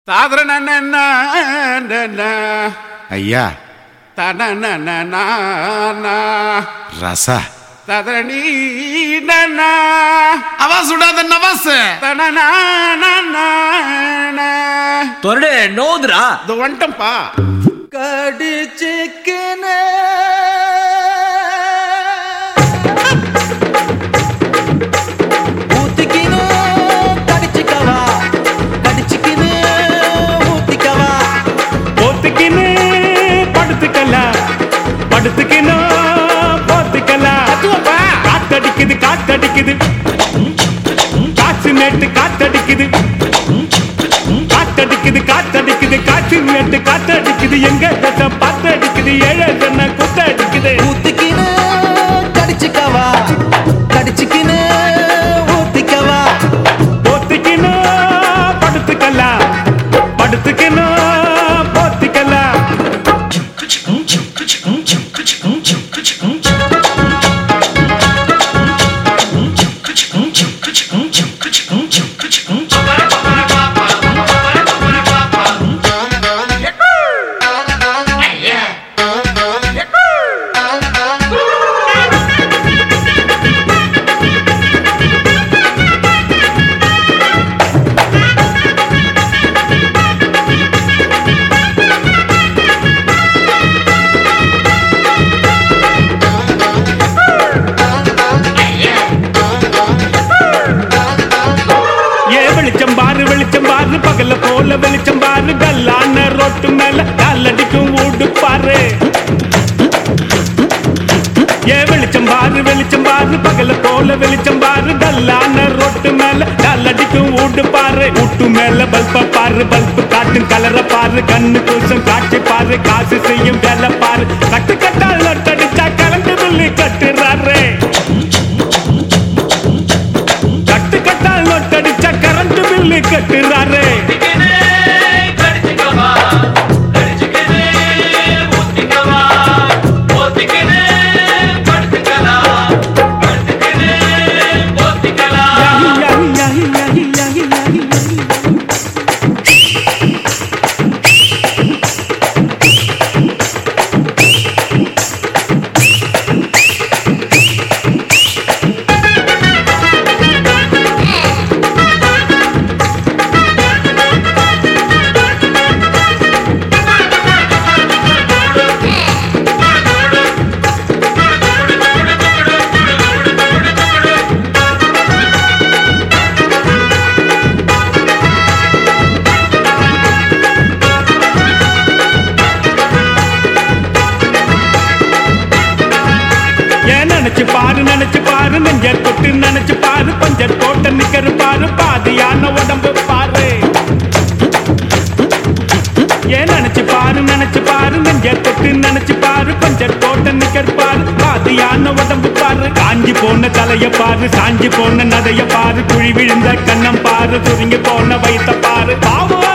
தாதரன ஐயா தனன ரச ததரணி அவா சுடாத நவாஸ் தனன தொரடு நோதுரா இது வந்துட்டம்பா கடிச்சிக்கினே ஊத்திக்கினு கடிச்சிக்கவா கடிச்சிக்கினு ஊத்திக்கவா போத்துக்கின்னு படுத்துக்கலாம் படுத்துக்கின்னு போத்துக்கலாம் அதுவாப்பா காத்தடிக்குது காத்தடிக்குது காற்று நேட்டு காத்தடிக்குது காத்தடிக்குது காத்தடிக்குது காற்று நேட்டு காத்தடிக்குது எங்க தசை பாத்தடிக்குது ஏழை சொன்ன குத்தடிக்குது ஊத்திக்கினு கடிச்சிக்கவா கடிச்சிக்கினு ஊத்திக்கவா போத்துக்கின்னு படுத்துக்கலாம் படுத்துக்கின்னு போத்திக்கலாம் ஏ வெளிச்சம் பாரு வெளிச்சம் பாரு பகல போல வெளிச்சம் பாரு கல்லான ரோட்டு மேல காலடிக்கும் ஊடு பாரு ஏ வெளிச்சம் பாரு வெளிச்சம் பாரு பகல போல வெளிச்சம் பாரு கல்லான ரோட்டு மேல காலடிக்கும் ஊடு பாரு ஊட்டு மேல பல்ப பாரு பல்பு காட்டும் கலர பாரு கண்ணு கூசம் காட்சி பாரு காசு செய்யும் வேலை பாரு கட்டு கட்டால் நொட்டடிச்சா கலந்து புள்ளி கட்டுறாரு கட்டு கட்டால் நோட்டடிச்ச கரண்ட் பில்லு கட்டுறாரு யாஹி, யாஹி, யாஹி, யாஹி, யாஹி, யாஹி, யாஹி. ஏன் நினைச்சு பாரு நினைச்சு பாரு நெஞ்ச தொட்டு நினைச்சு பாரு பஞ்ச தோட்ட நிக்கிற பாரு பாதியான உடம்பு பாரு ஏன் நினைச்சு பாரு நினைச்சு பாரு நெஞ்ச தொட்டு நினைச்சு பாரு பஞ்ச தோட்ட நிக்கிற பாரு பாதியான உடம்பு பாரு காஞ்சி போன தலைய பாரு சாஞ்சி போன நதைய பாரு குழி விழுந்த கண்ணம் பாரு சுருங்கி போன வயித்த பாரு பாவம்